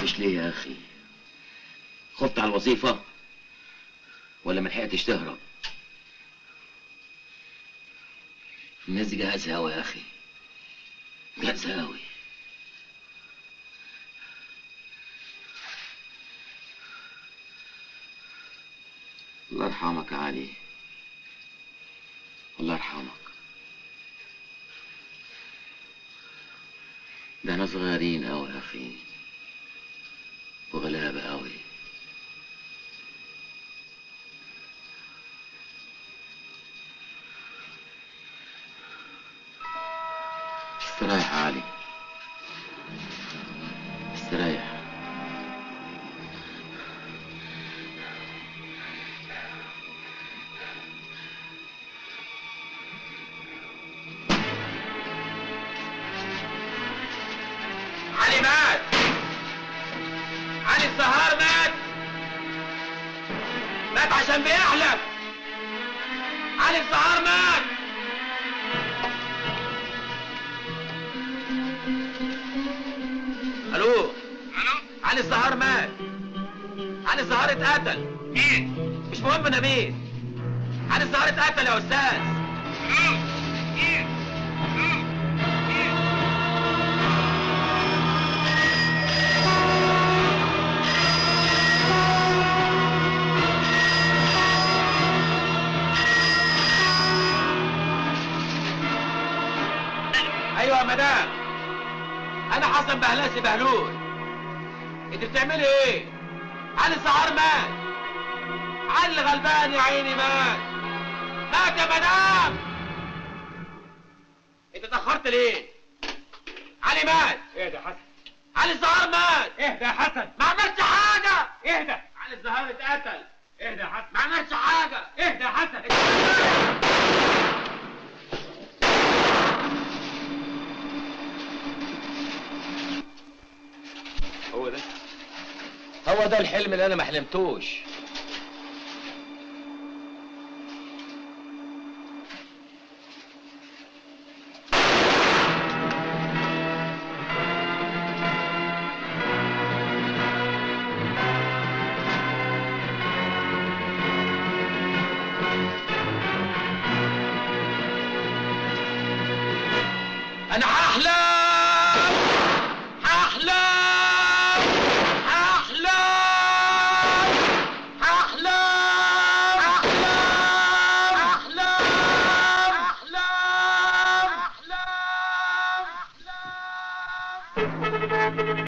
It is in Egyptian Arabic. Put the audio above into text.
رحتش ليه يا اخي خفت على الوظيفة ولا ما لحقتش تهرب الناس دي جاهزة أوي يا أخي جاهزة أوي الله يرحمك يا علي الله يرحمك ده انا صغيرين أوي يا أخي وغلابة أوي استريح يا علي استريح علي مات علي الزهار مات مات عشان بيحلم علي الزهار مات الو الو علي الزهار مات علي الزهار اتقتل مين؟ مش مهم انا مين علي الزهار اتقتل يا استاذ الو مين؟ الو مين؟ ايوه يا مدام انا حسن بهلاسي بهلول انت بتعملي ايه علي الزهار مات علي غلبان يا عيني مات مات يا مدام انت اتاخرت ليه علي مات اهدى يا حسن علي الزهار مات اهدى يا حسن ما عملش حاجه اهدى علي الزهار اتقتل اهدى يا حسن ما عملش حاجه اهدى يا حسن هو ده هو ده الحلم اللي انا ما حلمتوش انا هحلم هحلم هحلم هحلم هحلم هحلم هحلم هحلم